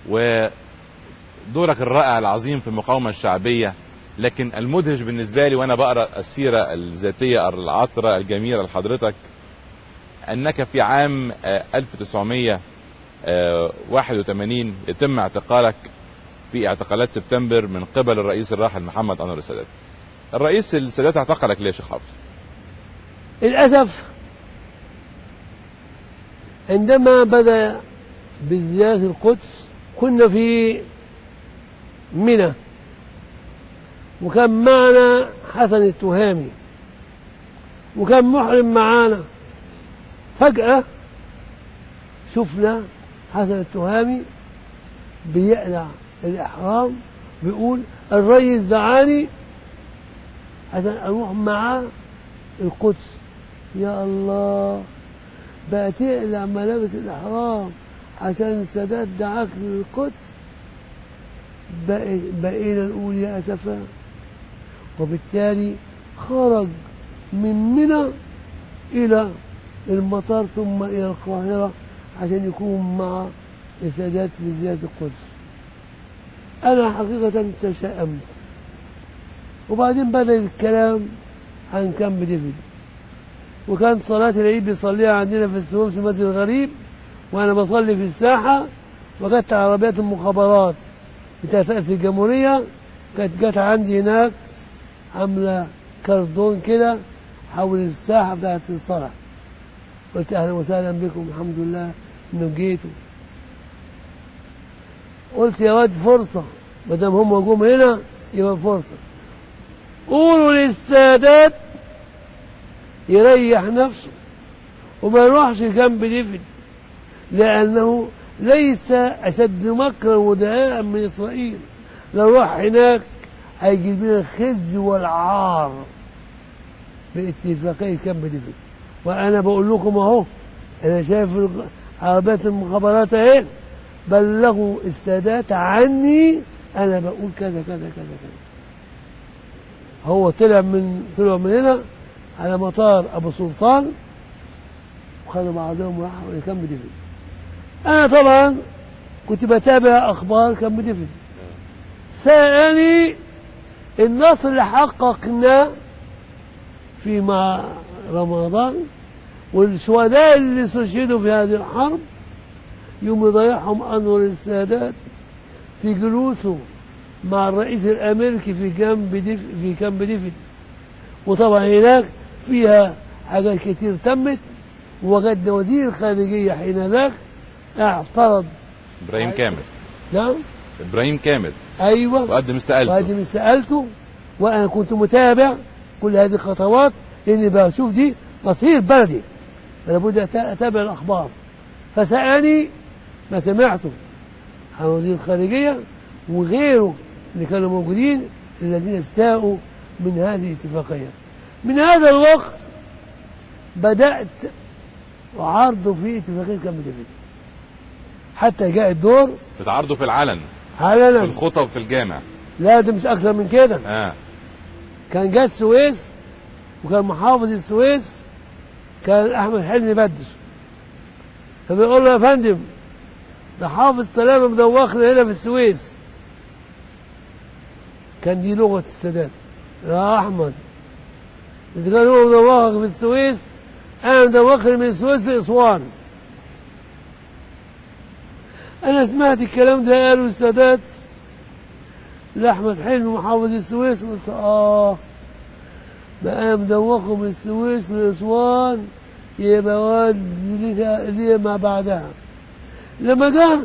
ودورك الرائع العظيم في المقاومة الشعبية لكن المدهش بالنسبة لي وأنا بقرأ السيرة الذاتية العطرة الجميلة لحضرتك أنك في عام آه، 1981 يتم اعتقالك في اعتقالات سبتمبر من قبل الرئيس الراحل محمد أنور السادات الرئيس السادات اعتقلك ليه يا شيخ حافظ؟ للأسف عندما بدأ بزيارة القدس كنا في منى وكان معنا حسن التهامي وكان محرم معانا فجأة شفنا حسن التهامي بيقلع الإحرام بيقول الريس دعاني عشان أروح معاه القدس يا الله بقى تقلع ملابس الإحرام عشان السادات دعاك للقدس بقي- بقينا نقول يا أسفا وبالتالي خرج من منى إلى المطار ثم إلى القاهرة عشان يكون مع السادات في زيارة القدس أنا حقيقة تشائمت وبعدين بدأ الكلام عن كامب ديفيد وكانت صلاة العيد بيصليها عندنا في السوق في مسجد الغريب وأنا بصلي في الساحة وجدت عربيات المخابرات بتاعت رئاسة الجمهورية كانت جت عندي هناك عاملة كاردون كده حول الساحة بتاعت الصلاة قلت أهلا وسهلا بكم الحمد لله إنه جيتوا قلت يا واد فرصة ما دام هم جم هنا يبقى فرصة قولوا للسادات يريح نفسه وما يروحش جنب ديفيد لأنه ليس أشد مكرا ودهاء من إسرائيل لو راح هناك هيجيب لنا الخزي والعار باتفاقية كامب ديفيد وأنا بقول لكم أهو أنا شايف الغ- عربيات المخابرات أهي بلغوا السادات عني أنا بقول كذا كذا كذا كذا هو طلع من طلعوا من هنا على مطار ابو سلطان وخدوا بعضهم وراحوا لكامب ديفيد انا طبعا كنت بتابع اخبار كامب ديفيد سألني النصر اللي حققناه في مع رمضان والشهداء اللي استشهدوا في هذه الحرب يوم يضيعهم انور السادات في جلوسه مع الرئيس الامريكي في جنب ديف في كامب ديفيد وطبعا هناك فيها حاجات كتير تمت وجدنا وزير الخارجيه حينذاك اعترض ابراهيم كامل نعم ابراهيم كامل ايوه وقدم استقالته وقدم استقالته وانا كنت متابع كل هذه الخطوات لاني بشوف دي مصير بلدي لابد أت- اتابع الاخبار فسالني ما سمعته عن وزير الخارجيه وغيره اللي كانوا موجودين الذين استاءوا من هذه الاتفاقيه من هذا الوقت بدات عرضه في اتفاقيه كامب ديفيد حتى جاء الدور بتعرضه في العلن في علنا الخطب في الجامع لا ده مش اكثر من كده اه كان جه السويس وكان محافظ السويس كان احمد حلمي بدر فبيقول له يا فندم ده حافظ سلامه مدوخنا هنا في السويس كان دي لغه السادات يا احمد اذا كان هو مدوخك في السويس انا مدوخني من السويس في اسوان انا سمعت الكلام ده قاله السادات لاحمد حلمي محافظ السويس قلت اه بقى مدوخه من السويس لاسوان يبقى واد لسه- ليه ما بعدها لما جه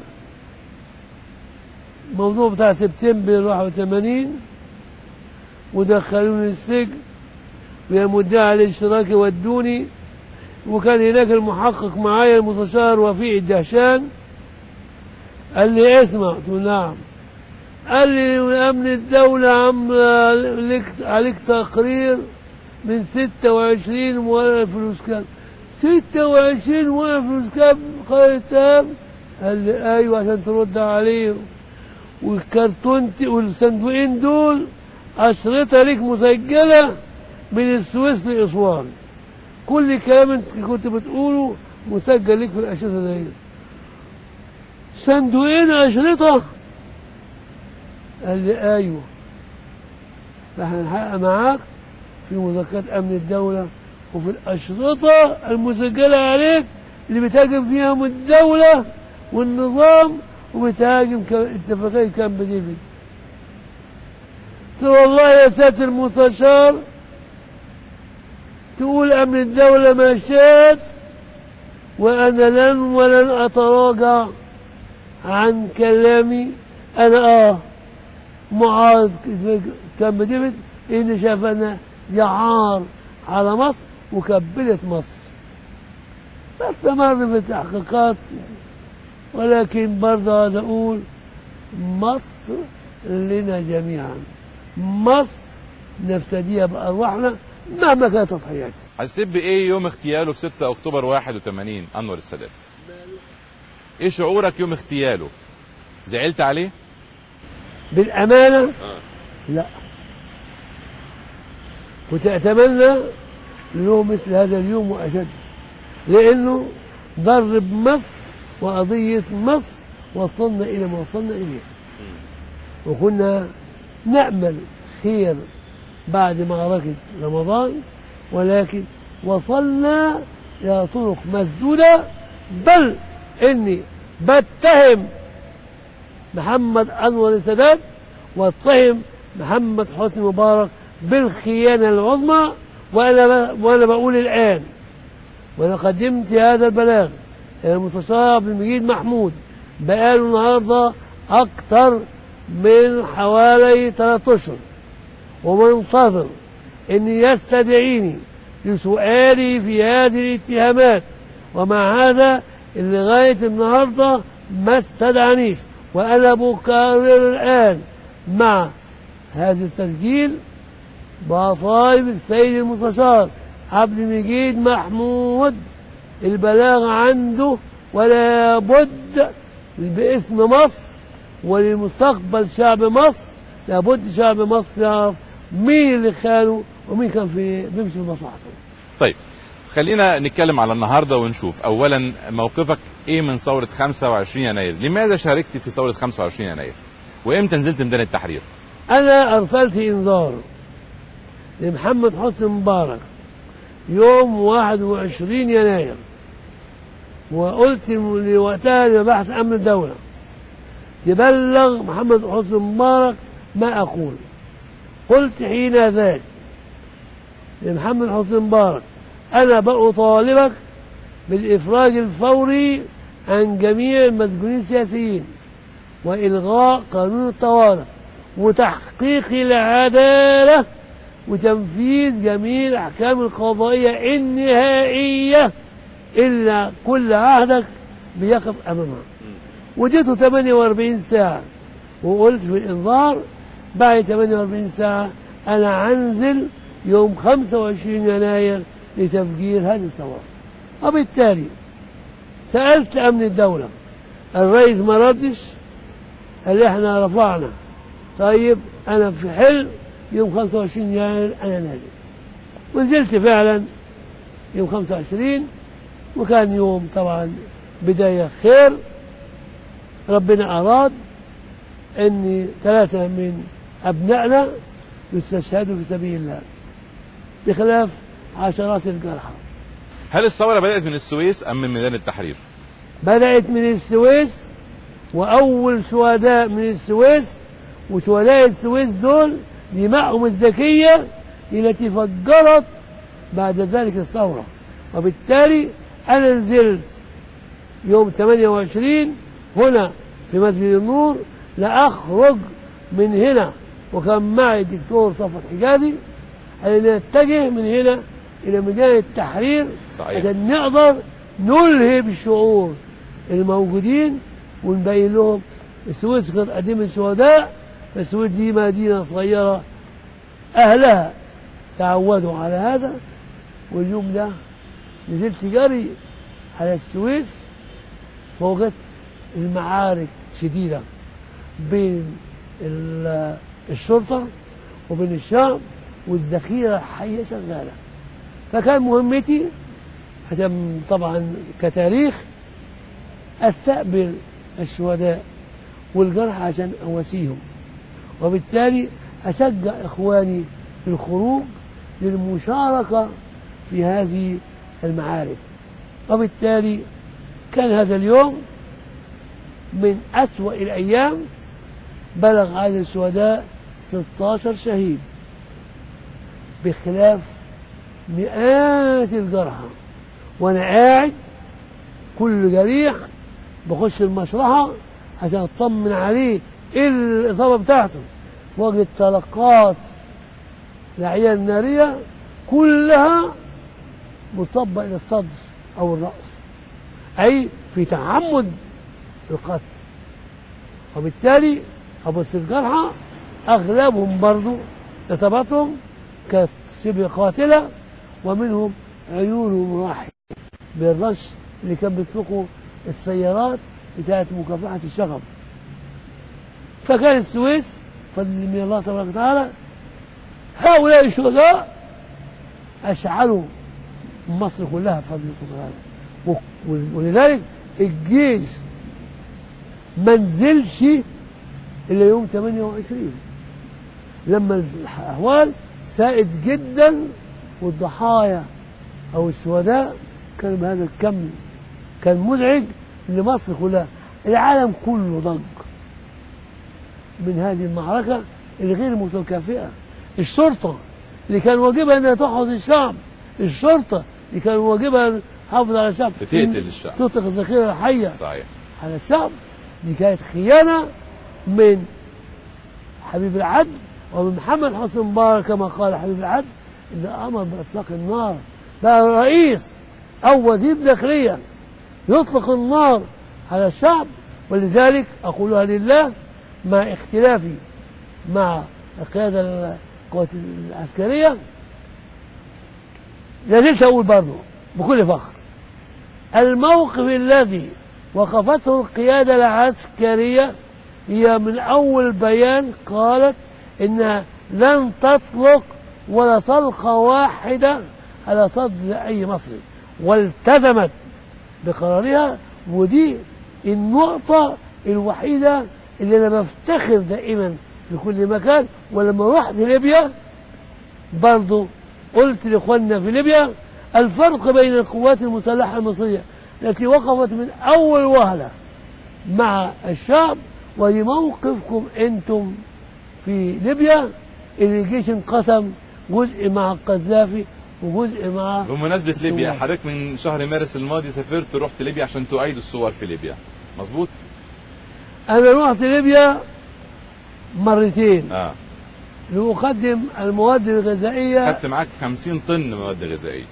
الموضوع بتاع سبتمبر 81 ودخلوني السجن ويا مدعي على الاشتراك ودوني وكان هناك المحقق معايا المستشار وفيق الدهشان قال لي اسمع قلت له نعم قال لي أمن الدولة عاملة عليك, عليك تقرير من 26 موظف فلوس كام 26 موظف فلوس كام قال تام قال لي أيوة عشان ترد عليه والكرتون والصندوقين دول أشرطة ليك مسجلة من السويس لأسوان كل كلام انت كنت بتقوله مسجل ليك في الأشرطة دي صندوقين أشرطة قال لي أيوه فاحنا نحقق معاك في مذكرات أمن الدولة وفي الأشرطة المسجلة عليك اللي بتهاجم فيهم الدولة والنظام وبتهاجم ك- اتفاقية كامب ديفيد قلت له والله يا ساتر المستشار تقول أمن الدولة ما شئت وأنا لن ولن أتراجع عن كلامي أنا آه معارض كامب ديفيد إني شايف أنا يعار على مصر وكبلت مصر فاستمر في التحقيقات ولكن برضه عايز أقول مصر لنا جميعا مصر نفتديها بأرواحنا مهما كانت تضحياتي حسيت بايه يوم اغتياله في 6 اكتوبر 81 انور السادات ايه شعورك يوم اغتياله زعلت عليه بالأمانة لا كنت أتمنى له مثل هذا اليوم وأشد لأنه ضرب مصر وقضية مصر وصلنا إلى ما وصلنا إليه وكنا نأمل خير بعد معركة رمضان ولكن وصلنا إلى طرق مسدودة بل إني بتهم محمد أنور السادات واتهم محمد حسني مبارك بالخيانة العظمى وأنا وأنا بقول الآن وأنا قدمت هذا البلاغ إلى المستشار عبد المجيد محمود بقاله النهارده أكثر من حوالي ثلاثة أشهر ومنتظر أن يستدعيني لسؤالي في هذه الاتهامات ومع هذا لغاية النهاردة ما استدعانيش وأنا بكرر الآن مع هذا التسجيل بطالب السيد المستشار عبد المجيد محمود البلاغ عنده ولا بد باسم مصر ولمستقبل شعب مصر لابد شعب مصر يعرف مين اللي خانه ومين كان في بيمشي في مصلحته طيب خلينا نتكلم على النهارده ونشوف اولا موقفك ايه من ثوره 25 يناير لماذا شاركت في ثوره 25 يناير وامتى نزلت ميدان التحرير أنا أرسلت إنذار لمحمد حسني مبارك يوم 21 يناير وقلت لوقتها لمباحث أمن الدولة تبلغ محمد حسني مبارك ما أقول قلت حين ذاك لمحمد حسني مبارك أنا بأطالبك بالإفراج الفوري عن جميع المسجونين السياسيين وإلغاء قانون الطوارئ وتحقيق العدالة وتنفيذ جميع الأحكام القضائية النهائية إلا كل عهدك بيقف أمامها وديته 48 ساعة وقلت في الإنذار بعد 48 ساعة أنا هنزل يوم 25 يناير لتفجير هذه الثورة وبالتالي سألت أمن الدولة الرئيس ما ردش قال لي احنا رفعنا طيب انا في حل يوم 25 يناير انا نازل ونزلت فعلا يوم 25 وكان يوم طبعا بداية خير ربنا أراد أن ثلاثة من أبنائنا يستشهدوا في سبيل الله بخلاف عشرات الجرحى هل الثوره بدات من السويس ام من ميدان التحرير بدأت من السويس وأول شهداء من السويس وشهداء السويس دول دماءهم الذكية التي فجرت بعد ذلك الثورة وبالتالي أنا نزلت يوم 28 هنا في مسجد النور لأخرج من هنا وكان معي الدكتور صفوت حجازي أن نتجه من هنا إلى ميدان التحرير صحيح. عشان نقدر نلهب الشعور الموجودين ونبين لهم السويس كانت قديمة الشهداء السويس دي مدينة صغيرة أهلها تعودوا على هذا واليوم ده نزلت جري على السويس فوجدت المعارك شديدة بين ال- الشرطة وبين الشعب والذخيرة الحية شغالة فكان مهمتي عشان طبعا كتاريخ استقبل الشهداء والجرحى عشان أواسيهم وبالتالي أشجع إخواني للخروج للمشاركة في هذه المعارك وبالتالي كان هذا اليوم من أسوأ الأيام بلغ عدد الشهداء 16 شهيد بخلاف مئات الجرحى وأنا قاعد كل جريح بخش المشرحة عشان أطمن عليه إيه الإصابة بتاعته وجد طلقات العيال النارية كلها مصبة إلى الصدر أو الرأس أي في تعمد القتل وبالتالي أبص الجرحى أغلبهم برضو إصابتهم كانت شبه قاتلة ومنهم عيونهم راحت بالرش اللي كان بيطلقوا السيارات بتاعت مكافحة الشغب فكان السويس فضل من الله تبارك وتعالى هؤلاء الشهداء أشعلوا مصر كلها بفضل الله تعالى و- ولذلك الجيش ما نزلش إلا يوم 28 لما الأحوال سائد جدا والضحايا أو الشهداء كانوا بهذا الكم كان مزعج لمصر كلها العالم كله ضج من هذه المعركة الغير متكافئة الشرطة اللي كان واجبها أنها تحفظ الشعب الشرطة اللي كان واجبها أن تحافظ على الشعب بتقتل الشعب. تطلق الذخيرة الحية صحيح على الشعب دي كانت خيانة من حبيب العدل ومن محمد حسن مبارك كما قال حبيب العدل إن أمر بإطلاق النار بقى رئيس أو وزير داخلية يطلق النار على الشعب ولذلك أقولها لله مع اختلافي مع القيادة القوات العسكرية لازلت أقول برضه بكل فخر الموقف الذي وقفته القيادة العسكرية هي من أول بيان قالت إنها لن تطلق ولا طلقة واحدة على صدر أي مصري والتزمت بقرارها ودي النقطة الوحيدة اللي أنا بفتخر دائما في كل مكان ولما رحت ليبيا برضو قلت لإخواننا في ليبيا الفرق بين القوات المسلحة المصرية التي وقفت من أول وهلة مع الشعب ولموقفكم أنتم في ليبيا اللي الجيش انقسم جزء مع القذافي وجزء مع بمناسبة ليبيا الصور. حضرتك من شهر مارس الماضي سافرت ورحت ليبيا عشان تؤيد الصور في ليبيا مظبوط؟ أنا رحت ليبيا مرتين اه لأقدم المواد الغذائية خدت معاك 50 طن مواد غذائية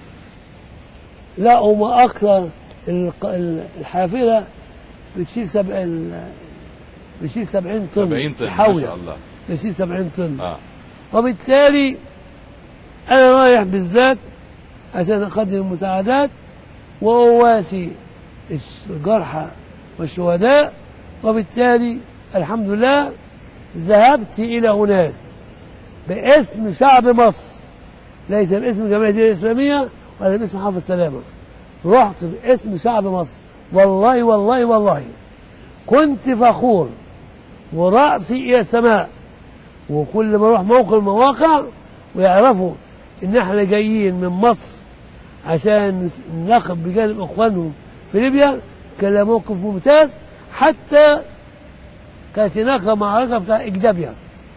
لا هما أكثر الق- ال- الحافلة بتشيل سبع ال- بتشيل 70 طن 70 طن ما حاولة شاء الله بتشيل 70 طن اه وبالتالي أنا رايح بالذات عشان أقدم المساعدات وأواسي الجرحى والشهداء وبالتالي الحمد لله ذهبت إلى هناك باسم شعب مصر ليس باسم الجمعية الدينية الإسلامية ولا باسم حافظ السلامة رحت باسم شعب مصر والله والله والله كنت فخور ورأسي إلى السماء وكل ما اروح موقع من المواقع ويعرفوا ان احنا جايين من مصر عشان نقف بجانب اخوانهم في ليبيا كان لها موقف ممتاز حتى كانت هناك معركه بتاع اجدابيا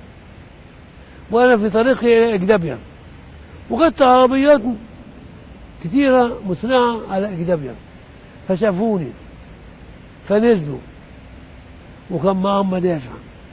وانا في طريقي الى اجدابيا وكانت عربيات كثيره مسرعه على اجدابيا فشافوني فنزلوا وكان معهم مدافع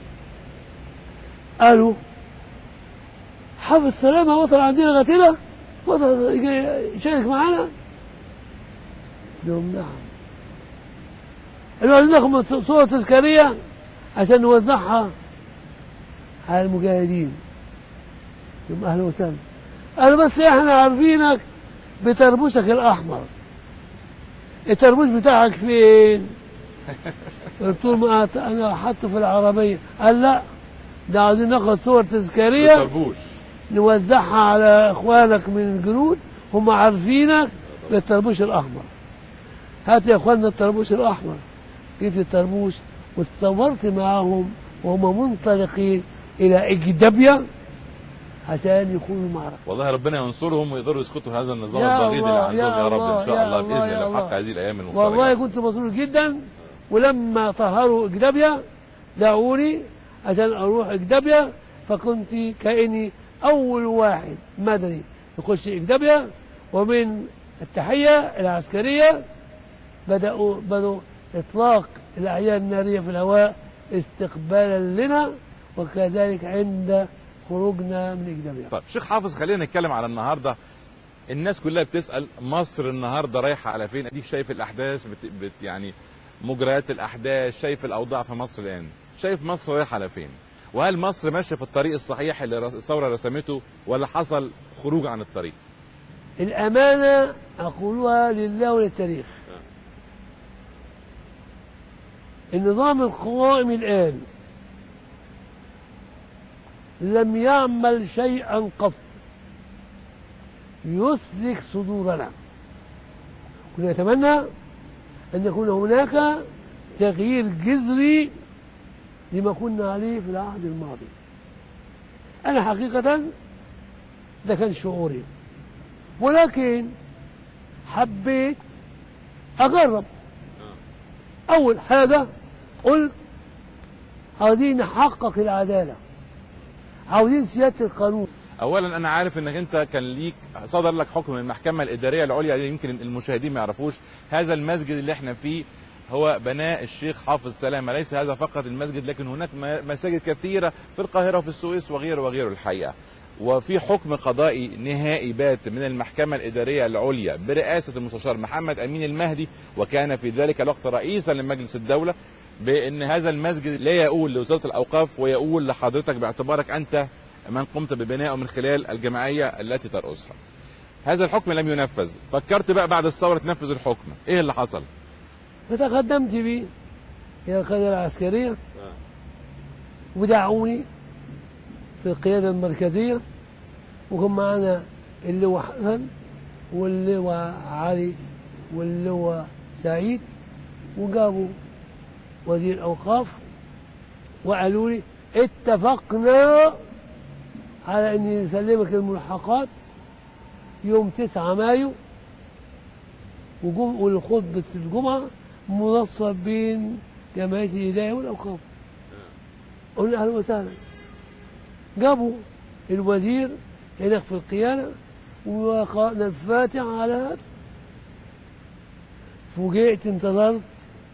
قالوا حافظ سلامة وصل عندنا غتيلة وصل يجي يشارك معانا قلت لهم نعم قالوا عايزين ناخد صورة تذكارية عشان نوزعها على المجاهدين قلت لهم أهلا وسهلا قالوا بس احنا عارفينك بتربوشك الأحمر التربوش بتاعك فين؟ قلت له ما أت- أنا حاطه في العربية قال لا ده عايزين ناخد صور تذكارية طربوش نوزعها على اخوانك من الجنود هم عارفينك بالطربوش الاحمر هات يا اخواننا الطربوش الاحمر جبت الطربوش وتصورت معاهم وهم منطلقين إلى إجدبيا عشان يكونوا معركة والله ربنا ينصرهم ويقدروا يسقطوا هذا النظام يا البغيض اللي الله، عندهم يا يا رب الله، ان شاء يا الله الله، باذن يا الله الله. حق هذه الايام والله المفترجه كنت مسرور جدا ولما طهروا إجدبيا دعوني عشان أروح إجدبيا فكنت كأني أول واحد مدني يخش إجدبيا ومن التحية العسكرية بدأوا بدأوا إطلاق الأعياد النارية في الهواء استقبالا لنا وكذلك عند خروجنا من إجدبيا طيب شيخ حافظ خلينا نتكلم على النهارده الناس كلها بتسال مصر النهارده رايحه على فين اديك شايف الاحداث بت... بت... يعني مجريات الاحداث شايف الاوضاع في مصر الان شايف مصر رايحه على فين وهل مصر ماشيه في الطريق الصحيح اللي رس- الثوره رسمته ولا حصل خروج عن الطريق الأمانة أقولها لله وللتاريخ النظام القائم الآن لم يعمل شيئا قط يسلك صدورنا كنا نتمنى أن يكون هناك تغيير جذري لما كنا عليه في العهد الماضي أنا حقيقة ده كان شعوري ولكن حبيت أجرب أول حاجة قلت عاوزين نحقق العدالة عاوزين سيادة القانون اولا انا عارف انك انت كان ليك صدر لك حكم من المحكمه الاداريه العليا يمكن المشاهدين ما يعرفوش هذا المسجد اللي احنا فيه هو بناء الشيخ حافظ سلامه ليس هذا فقط المسجد لكن هناك م- مساجد كثيره في القاهره وفي السويس وغيره وغيره الحقيقه وفي حكم قضائي نهائي بات من المحكمة الإدارية العليا برئاسة المستشار محمد أمين المهدي وكان في ذلك الوقت رئيسا لمجلس الدولة بأن هذا المسجد لا يقول لوزارة الأوقاف ويقول لحضرتك باعتبارك أنت من قمت ببنائه من خلال الجمعية التي ترأسها هذا الحكم لم ينفذ فكرت بقى بعد الثورة تنفذ الحكم إيه اللي حصل فتقدمت به إلى القيادة العسكرية ودعوني في القيادة المركزية وكان معنا اللواء حسن واللواء علي واللواء سعيد وجابوا وزير الأوقاف وقالوا لي اتفقنا على أن نسلمك الملحقات يوم 9 مايو وجم والخطبة الجمعة منصب بين جمعية الهداية والأوقاف قلنا أهلا وسهلا جابوا الوزير هناك في القيادة وقرأنا الفاتحة على هذا فوجئت انتظرت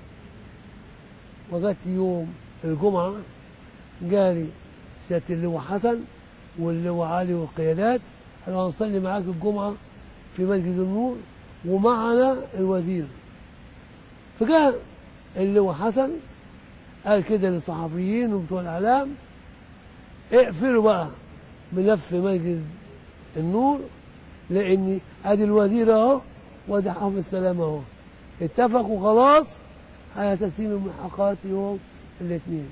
وجدت يوم الجمعة جالي سيادة اللواء حسن واللواء علي والقيادات قالوا هنصلي معاك الجمعة في مسجد النور ومعنا الوزير فجاء اللواء حسن قال كده للصحفيين وبتوع الاعلام اقفلوا بقى ملف مسجد النور لان ادي الوزير اهو وادي حافظ السلام اهو اتفقوا خلاص على تسليم الملحقات يوم الاثنين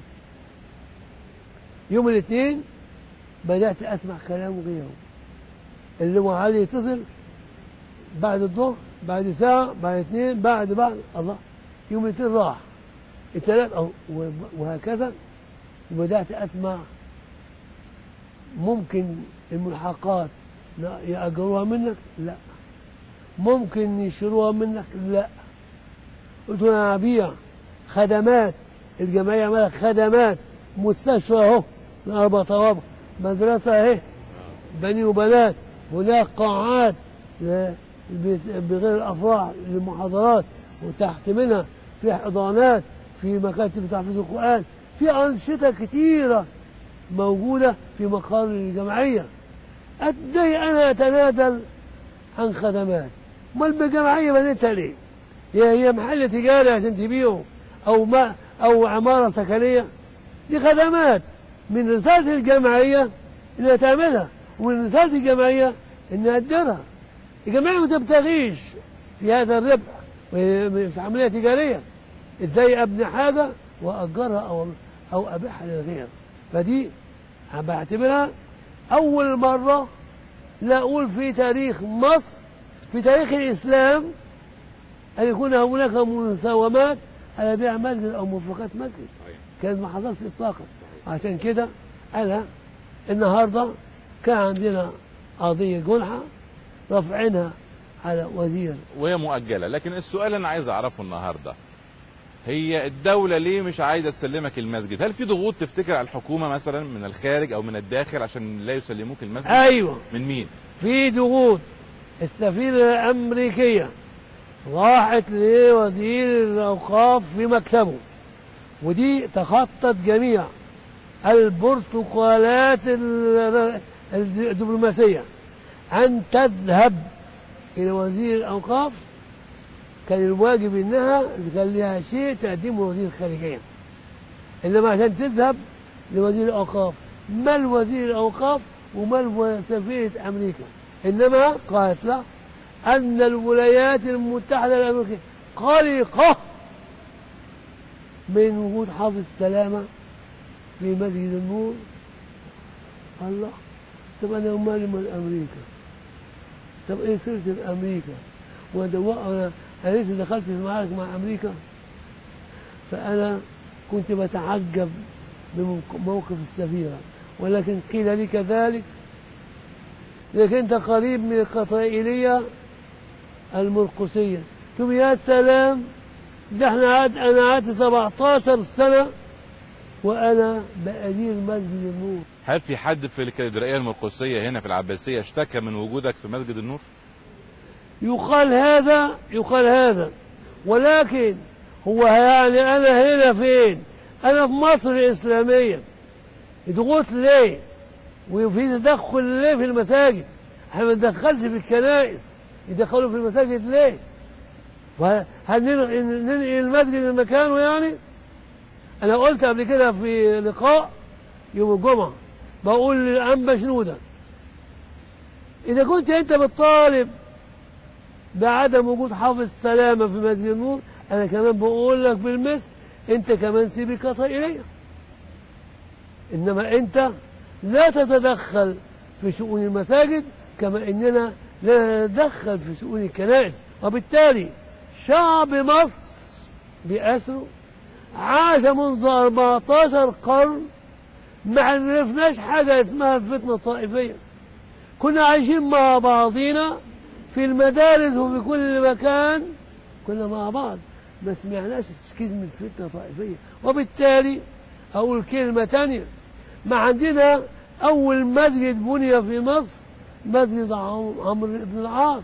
يوم الاثنين بدات اسمع كلام غيره اللواء علي يتصل بعد الظهر بعد ساعة بعد اثنين بعد بعد الله يوم الاثنين راح الثلاث أو وهكذا وبدأت أسمع ممكن الملحقات لا يأجروها منك لا ممكن يشتروها منك لا قلت له انا هبيع خدمات الجمعيه عملت خدمات مستشفى اهو اربع طوابق مدرسه اهي بني وبنات هناك قاعات ل- ب- بغير الافراح للمحاضرات وتحت منها في حضانات في مكاتب تحفيظ القران في انشطه كثيره موجوده في مقر الجمعيه ازاي انا اتنازل عن خدمات امال بجمعيه بنيتها ليه؟ هي هي محل تجاري عشان تبيعه او ما او عماره سكنيه دي خدمات من رساله الجمعيه انها تعملها ومن رساله الجمعيه انها تديرها الجمعيه ما تبتغيش في هذا الربح وهي مش عمليه تجاريه ازاي ابني حاجه واجرها او او ابيعها للغير فدي بعتبرها اول مره لا اقول في تاريخ مصر في تاريخ الاسلام ان يكون هناك مساومات على بيع مسجد او مفرقات مسجد كان ما حصلش اطلاقا عشان كده انا النهارده كان عندنا قضيه جنحه رافعينها على وزير وهي مؤجله لكن السؤال اللي انا عايز اعرفه النهارده هي الدولة ليه مش عايزة تسلمك المسجد؟ هل في ضغوط تفتكر على الحكومة مثلا من الخارج أو من الداخل عشان لا يسلموك المسجد؟ ايوه من مين؟ في ضغوط السفيرة الأمريكية راحت لوزير الأوقاف في مكتبه ودي تخطت جميع البرتقالات ال- الدبلوماسية أن تذهب إلى وزير الأوقاف كان الواجب إنها كان لها شيء تقدمه وزير الخارجية إنما عشان تذهب لوزير الأوقاف مال وزير الأوقاف ومال سفيرة أمريكا إنما قالت له أن الولايات المتحدة الأمريكية قلقة من وجود حافظ السلامة في مسجد النور الله طب أنا مالي من أمريكا طب إيه صرت بأمريكا وده أنا أنا لسه دخلت في معارك مع أمريكا فأنا كنت بتعجب بموقف السفيرة ولكن قيل لي كذلك لكن أنت قريب من القطائلية المرقسية ثم يا سلام ده احنا عاد انا قعدت 17 سنة وانا بأدير مسجد النور هل في حد في الكاتدرائية المرقسية هنا في العباسية اشتكى من وجودك في مسجد النور؟ يقال هذا يقال هذا ولكن هو يعني انا هنا فين انا في مصر الاسلاميه ضغوط ليه وفي تدخل ليه في المساجد احنا ما ندخلش في الكنائس يدخلوا في المساجد ليه وهل ننقل ننقل المسجد لمكانه يعني انا قلت قبل كده في لقاء يوم الجمعه بقول للانبا شنوده اذا كنت انت بتطالب بعدم وجود حافظ السلامة في مسجد النور أنا كمان بقول لك بالمثل أنت كمان سيبي قطائلية إنما أنت لا تتدخل في شؤون المساجد كما إننا لا نتدخل في شؤون الكنائس وبالتالي شعب مصر بأسره عاش منذ 14 قرن ما عرفناش حاجة اسمها الفتنة الطائفية كنا عايشين مع بعضينا في المدارس وفي كل مكان كنا مع بعض ما سمعناش كلمة فتنة طائفية وبالتالي أقول كلمة تانية ما عندنا أول مسجد بني في مصر مسجد عم- عمرو بن العاص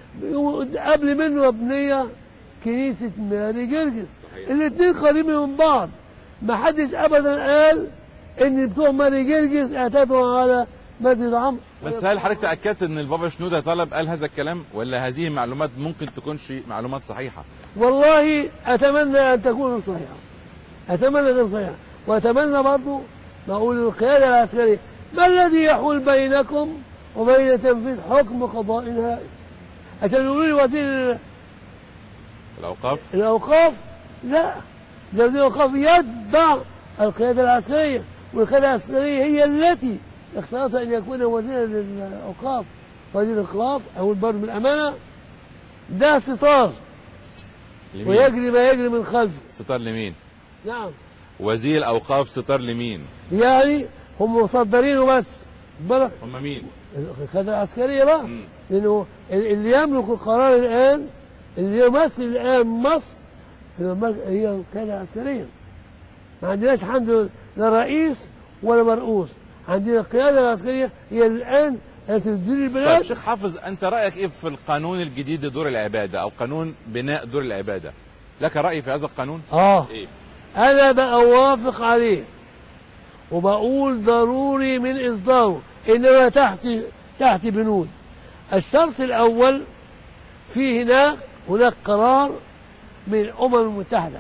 قبل منه مبنية كنيسة ماري جرجس الاثنين قريبين من بعض ما حدش أبدا قال إن بتوع ماري جرجس اعتدوا على مسجد عمرو بس هل حضرتك تأكدت ان البابا شنودة طلب قال هذا الكلام ولا هذه معلومات ممكن تكونش معلومات صحيحة؟ والله أتمنى أن تكون صحيحة أتمنى أن صحيحة وأتمنى برضو نقول للقيادة العسكرية ما الذي يحول بينكم وبين تنفيذ حكم قضاء نهائي عشان يقولوا لي وزير الأوقاف الأوقاف لا ده وزير الأوقاف يتبع القيادة العسكرية والقيادة العسكرية هي التي اختارت أن يكون وزيرا للأوقاف وزير الأوقاف أو البر بالأمانة ده ستار لمين؟ ويجري ما يجري من خلفه ستار لمين؟ نعم وزير الأوقاف ستار لمين؟ يعني هم مصدرينه بس بالك هم مين؟ القيادة العسكرية بقى مم. لأنه اللي يملك القرار الآن اللي يمثل الآن مصر هي المر- هي القيادة العسكرية ما عندناش حد لا رئيس ولا مرؤوس عندنا القيادة العسكرية هي الآن التي تدير طيب البلاد شيخ حافظ أنت رأيك إيه في القانون الجديد لدور العبادة أو قانون بناء دور العبادة؟ لك رأي في هذا القانون؟ آه إيه؟ أنا بأوافق عليه وبقول ضروري من إصداره إنما تحت تحت بنود الشرط الأول في هناك هناك قرار من الأمم المتحدة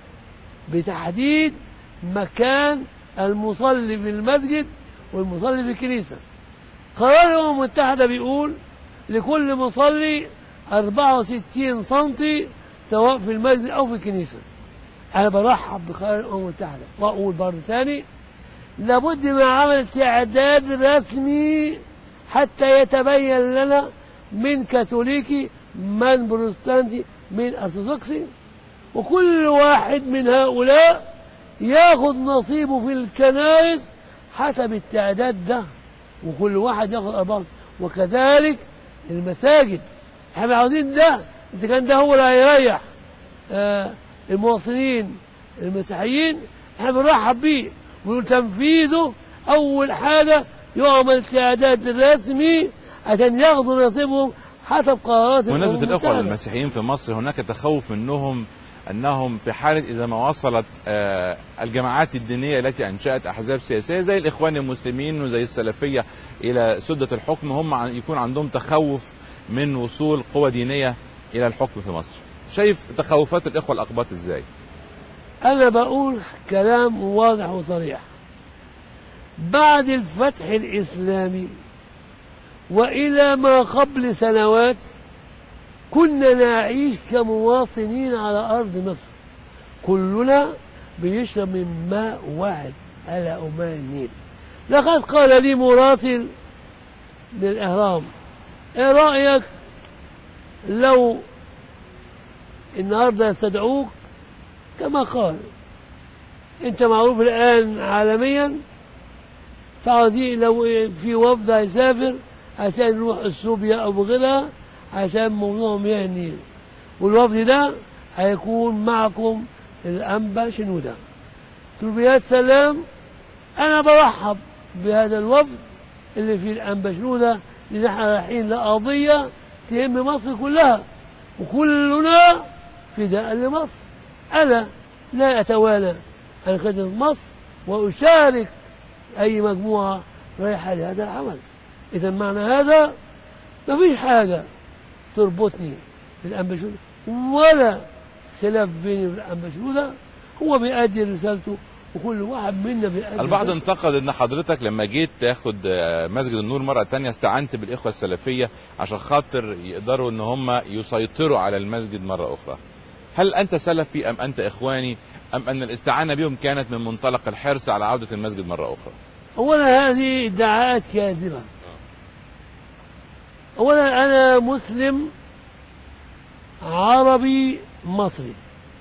بتحديد مكان المصلي في المسجد والمصلي في الكنيسة قرار الأمم المتحدة بيقول لكل مصلي 64 سنتي سواء في المسجد أو في الكنيسة أنا برحب بقرار الأمم المتحدة وأقول برضه تاني لابد من عمل تعداد رسمي حتى يتبين لنا من كاثوليكي من بروتستانتي من أرثوذكسي وكل واحد من هؤلاء ياخذ نصيبه في الكنائس حسب التعداد ده وكل واحد ياخذ أربعة وكذلك المساجد احنا عاوزين ده إذا كان ده هو اللي هيريح آه المواطنين المسيحيين احنا بنرحب بيه وتنفيذه أول حاجة يعمل تعداد رسمي عشان ياخذوا نصيبهم حسب قرارات بمناسبة الأمم الإخوة المتحدة. المسيحيين في مصر هناك تخوف منهم أنهم في حالة إذا ما وصلت آه، الجماعات الدينية التي أنشأت أحزاب سياسية زي الإخوان المسلمين وزي السلفية إلى سدة الحكم هم عن- يكون عندهم تخوف من وصول قوى دينية إلى الحكم في مصر شايف تخوفات الإخوة الأقباط إزاي؟ أنا بقول كلام واضح وصريح بعد الفتح الإسلامي وإلى ما قبل سنوات كنا نعيش كمواطنين على أرض مصر كلنا بيشرب من ماء واحد على ماء النيل لقد قال لي مراسل للإهرام إيه رأيك لو النهارده يستدعوك كما قال انت معروف الان عالميا فعاوزين لو في وفد هيسافر عشان يروح اثيوبيا او غيرها عشان موضوع مياه النيل والوفد ده هيكون معكم الانبا شنوده قلت له يا سلام انا برحب بهذا الوفد اللي فيه الانبا شنوده لان احنا رايحين لقضيه تهم مصر كلها وكلنا فداء لمصر أنا لا أتوانى عن خدمة مصر وأشارك أي مجموعة رايحة لهذا العمل إذا معنى هذا ما فيش حاجة تربطني بالأنبشودة ولا خلاف بيني والأنبشودة هو بيأدي رسالته وكل واحد منا بيأدي البعض رسالته. انتقد ان حضرتك لما جيت تاخد آه، مسجد النور مره تانية استعنت بالاخوه السلفيه عشان خاطر يقدروا ان هم يسيطروا على المسجد مره اخرى هل انت سلفي ام انت اخواني ام ان الاستعانه بهم كانت من منطلق الحرص على عوده المسجد مره اخرى أولا هذه ادعاءات كاذبة أولا أنا مسلم عربي مصري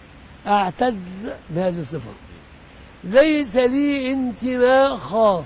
أعتز بهذه الصفة ليس لي انتماء خاص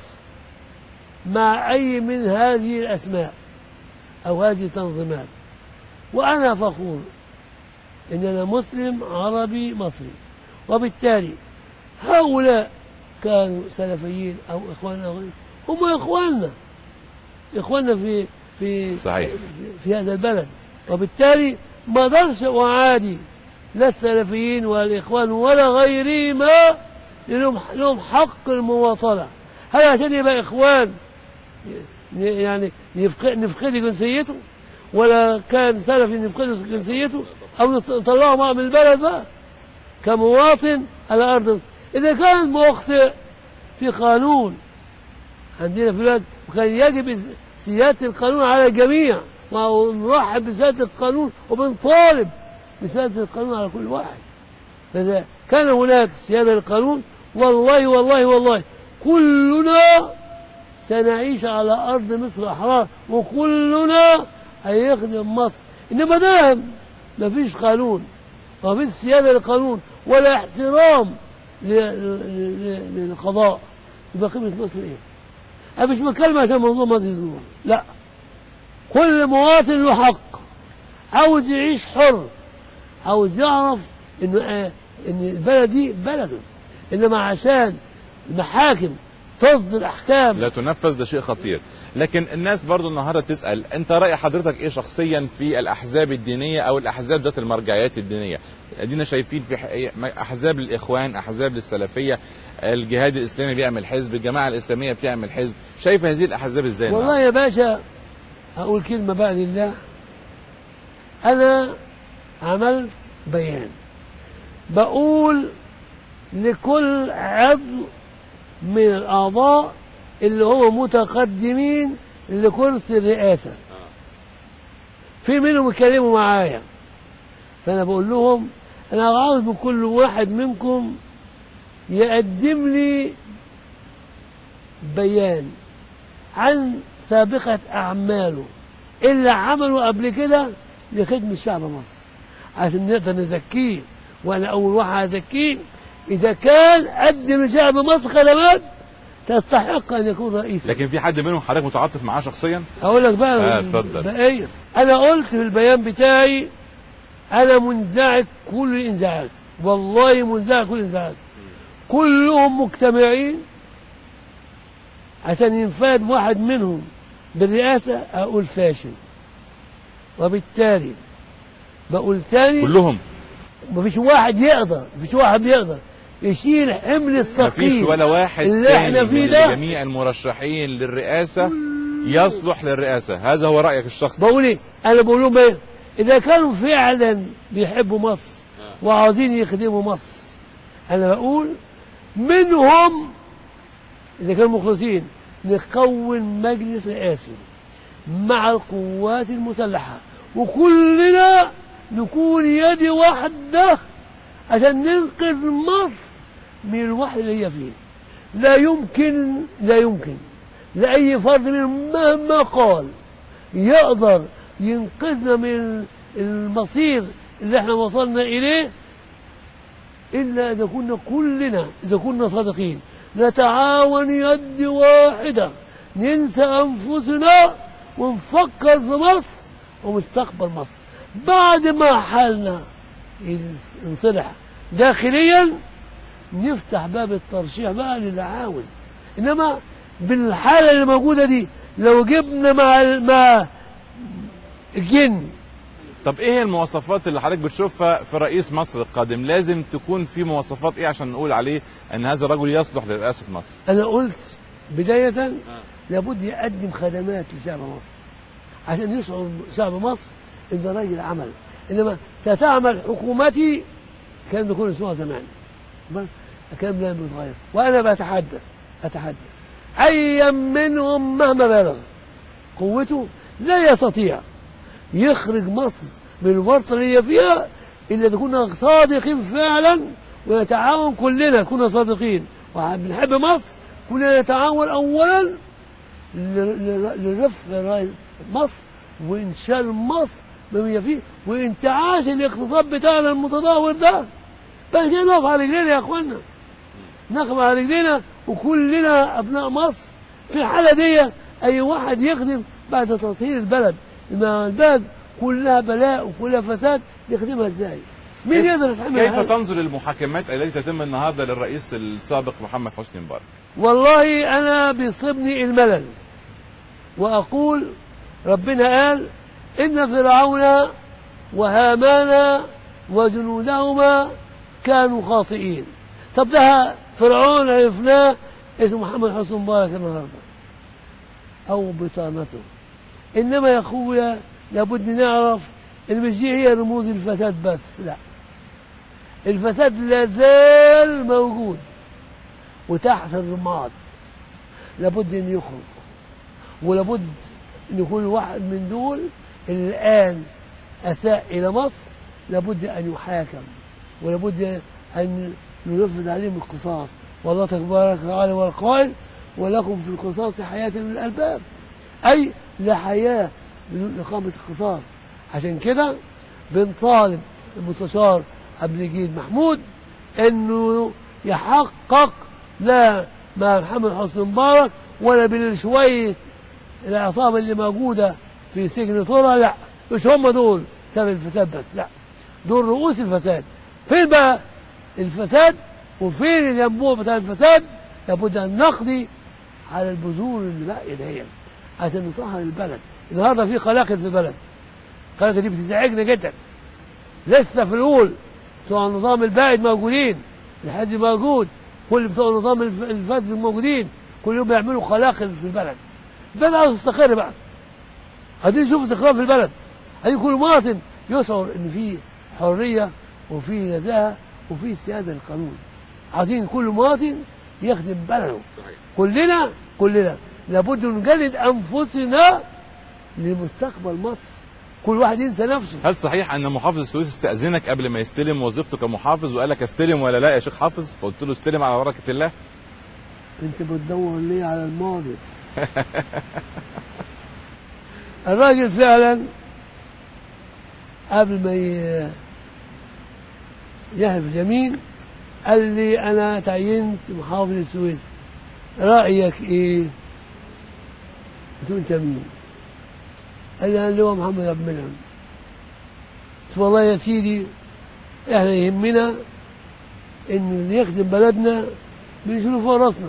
مع أي من هذه الأسماء أو هذه التنظيمات وأنا فخور إن أنا مسلم عربي مصري وبالتالي هؤلاء كانوا سلفيين او اخواننا أو غيرهم، هم اخواننا اخواننا في في صحيح. في, في هذا البلد وبالتالي ما اقدرش اعادي لا السلفيين ولا الاخوان ولا غيرهما لهم لهم حق المواصله هل عشان يبقى اخوان ي- يعني يفق- نفقد جنسيته ولا كان سلفي نفقد جنسيته او نط- نطلعه معه من البلد بقى كمواطن على أرض إذا كان مخطئ في قانون عندنا في البلد وكان يجب سيادة القانون على الجميع ونرحب بسيادة القانون وبنطالب بسيادة القانون على كل واحد فإذا كان هناك سيادة للقانون والله والله والله كلنا سنعيش على أرض مصر أحرار وكلنا هيخدم مصر إنما دام ما فيش قانون ما فيش سيادة للقانون ولا احترام ل- ل- ل- للقضاء يبقى قيمة مصر إيه؟ أنا مش بتكلم عشان موضوع مسجد النور لا كل مواطن له حق عاوز يعيش حر عاوز يعرف إن آه إن البلد دي بلده إنما عشان المحاكم تصدر أحكام لا تنفذ ده شيء خطير لكن الناس برضو النهارده تسال انت راي حضرتك ايه شخصيا في الاحزاب الدينيه او الاحزاب ذات المرجعيات الدينيه ادينا شايفين في ح- احزاب للاخوان احزاب للسلفيه الجهاد الاسلامي بيعمل حزب الجماعه الاسلاميه بتعمل حزب شايف هذه الاحزاب ازاي والله يا باشا أقول كلمة بقى لله أنا عملت بيان بقول لكل عضو من الأعضاء اللي هم متقدمين لكرسي الرئاسة في منهم يتكلموا معايا فأنا بقول لهم أنا عاوز من كل واحد منكم يقدم لي بيان عن سابقة أعماله اللي عمله قبل كده لخدمة شعب مصر عشان نقدر نزكيه وانا اول واحد ازكيه اذا كان قدم لشعب مصر خدمات تستحق ان يكون رئيسا لكن في حد منهم حضرتك متعاطف معاه شخصيا هقول لك بقى آه، اتفضل. بقية انا قلت في البيان بتاعي انا منزعج كل الانزعاج والله منزعج كل الانزعاج كلهم مجتمعين عشان ينفاد واحد منهم بالرئاسة أقول فاشل وبالتالي بقول تاني كلهم مفيش واحد يقدر مفيش واحد يقدر يشيل حمل مفيش الثقيل ولا واحد اللي احنا تاني فيه من ده جميع المرشحين للرئاسة يصلح للرئاسة هذا هو رأيك الشخصي بقول ايه انا بقول لهم ايه اذا كانوا فعلا بيحبوا مصر وعاوزين يخدموا مصر انا بقول منهم اذا كانوا مخلصين نكون مجلس رئاسي مع القوات المسلحه وكلنا نكون يد واحده عشان ننقذ مصر من الوحل اللي هي فيه لا يمكن لا يمكن لأي فرد منهم مهما قال يقدر ينقذنا من المصير اللي احنا وصلنا إليه إلا إذا كنا كلنا إذا كنا صادقين نتعاون يد واحدة ننسى أنفسنا ونفكر في مصر ومستقبل مصر بعد ما حالنا انصلح داخليا نفتح باب الترشيح بقى للي عاوز انما بالحاله اللي موجوده دي لو جبنا مع مع الجن طب ايه المواصفات اللي حضرتك بتشوفها في رئيس مصر القادم لازم تكون في مواصفات ايه عشان نقول عليه ان هذا الرجل يصلح لرئاسة مصر انا قلت بدايه لابد يقدم خدمات لشعب مصر عشان يشعر شعب مصر ان ده راجل عمل انما ستعمل حكومتي كان بيكون اسمها زمان ما- الكلام لا بيتغير وانا بتحدى اتحدى ايا منهم مهما بلغ قوته لا يستطيع يخرج مصر من الورطه اللي هي فيها الا اذا كنا صادقين فعلا ونتعاون كلنا كنا صادقين وبنحب مصر كلنا نتعاون اولا ل- ل- لرفع راية مصر وانشال مصر بما هي فيه وانتعاش الاقتصاد بتاعنا المتدهور ده بس كده نقف على رجلينا يا اخوانا نقف على رجلينا وكلنا ابناء مصر في الحاله دي اي واحد يخدم بعد تطهير البلد ما البلد كلها بلاء وكلها فساد يخدمها ازاي؟ مين كيف- يقدر يتحمل كيف هذا؟ تنظر للمحاكمات التي تتم النهارده للرئيس السابق محمد حسني مبارك والله أنا بيصيبني الملل وأقول ربنا قال إن فرعون وهامان وجنودهما كانوا خاطئين طب ده فرعون عرفناه اسمه محمد حسن مبارك النهارده أو بطانته إنما يا أخويا لابد نعرف إن مش دي هي رموز الفساد بس لا الفساد لا زال موجود وتحت الرماد لابد ان يخرج ولابد ان يكون واحد من دول اللي الان اساء الى مصر لابد ان يحاكم ولابد ان ننفذ عليهم القصاص والله تبارك وتعالى هو القائل ولكم في القصاص حياة من الألباب أي لا حياة بدون إقامة القصاص عشان كده بنطالب المستشار عبد المجيد محمود انه يحقق لا مع محمد حسني مبارك ولا بالشوية العصابة اللي موجودة في سجن طرة لا مش هم دول سبب الفساد بس لا دول رؤوس الفساد فين بقى الفساد وفين الينبوع بتاع الفساد لابد ان نقضي على البذور اللي باقيه دي عشان نطهر البلد النهارده في قلاقل في البلد القلاقل دي بتزعجنا جدا لسه في الاول بتوع النظام البائد موجودين الحزب موجود كل بتوع النظام الف- الفاسد موجودين كل يوم بيعملوا قلاقل في البلد البلد عاوز تستقر بقى عايزين نشوف استقرار في البلد عايزين كل مواطن يشعر ان في حريه وفي نزاهه وفي سياده القانون عايزين كل مواطن يخدم بلده كلنا كلنا لابد نجلد انفسنا لمستقبل مصر كل واحد ينسى نفسه هل صحيح ان محافظ السويس استاذنك قبل ما يستلم وظيفته كمحافظ وقال لك استلم ولا لا يا شيخ حافظ فقلت له استلم على بركه الله انت بتدور ليه على الماضي الراجل فعلا قبل ما ي- يحلف اليمين قال لي انا تعينت محافظ السويس رايك ايه؟ قلت له انت مين؟ قال لي انا اللي هو محمد عبد المنعم قلت والله يا سيدي احنا يهمنا ان اللي يخدم بلدنا بنشيله فوق راسنا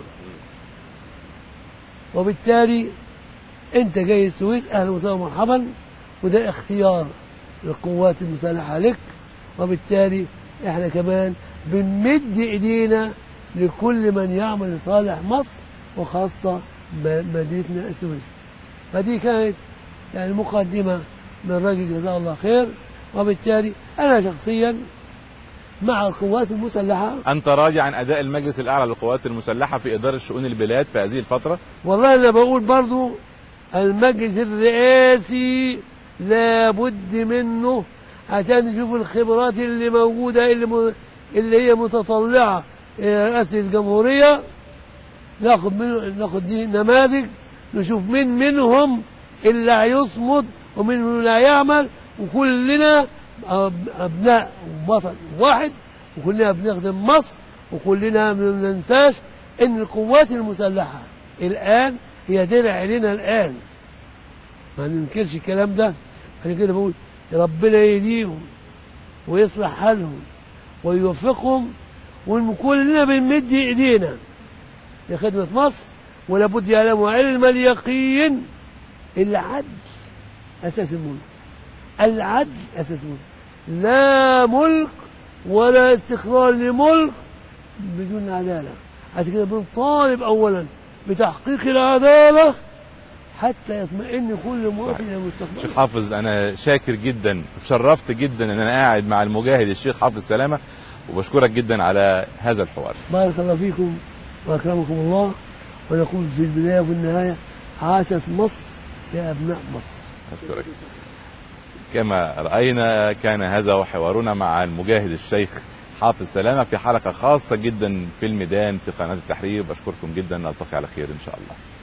وبالتالي انت جاي السويس اهلا وسهلا مرحبا وده اختيار القوات المسلحه لك وبالتالي احنا كمان بنمد ايدينا لكل من يعمل لصالح مصر وخاصه م- مدينتنا السويس فدي كانت يعني مقدمه من الراجل جزاه الله خير وبالتالي انا شخصيا مع القوات المسلحه انت راضي عن اداء المجلس الاعلى للقوات المسلحه في اداره شؤون البلاد في هذه الفتره والله انا بقول برضو المجلس الرئاسي لابد منه عشان نشوف الخبرات اللي موجوده اللي م... اللي هي متطلعه الى رئاسه الجمهوريه ناخد منه ناخد دي نماذج نشوف مين منهم اللي هيصمد ومين منهم اللي هيعمل وكلنا أب- ابناء وطن واحد وكلنا بنخدم مصر وكلنا ما ننساش ان القوات المسلحه الان هي درع علينا الان ما ننكرش الكلام ده عشان كده بقول ربنا يهديهم ويصلح حالهم ويوفقهم وكلنا بنمد ايدينا لخدمه مصر ولابد يعلموا علم اليقين العدل اساس الملك العدل اساس الملك لا ملك ولا استقرار لملك بدون عداله عشان كده بنطالب اولا بتحقيق العداله حتى يطمئن كل مواطن صحيح. الى مستقبله شيخ حافظ انا شاكر جدا وشرفت جدا ان انا قاعد مع المجاهد الشيخ حافظ سلامه وبشكرك جدا على هذا الحوار بارك الله فيكم واكرمكم الله ونقول في البدايه وفي النهايه عاشت مصر يا ابناء مصر أشكرك كما رأينا كان هذا هو حوارنا مع المجاهد الشيخ حافظ سلامة في حلقة خاصة جدا في الميدان في قناة التحرير بشكركم جدا نلتقي على خير إن شاء الله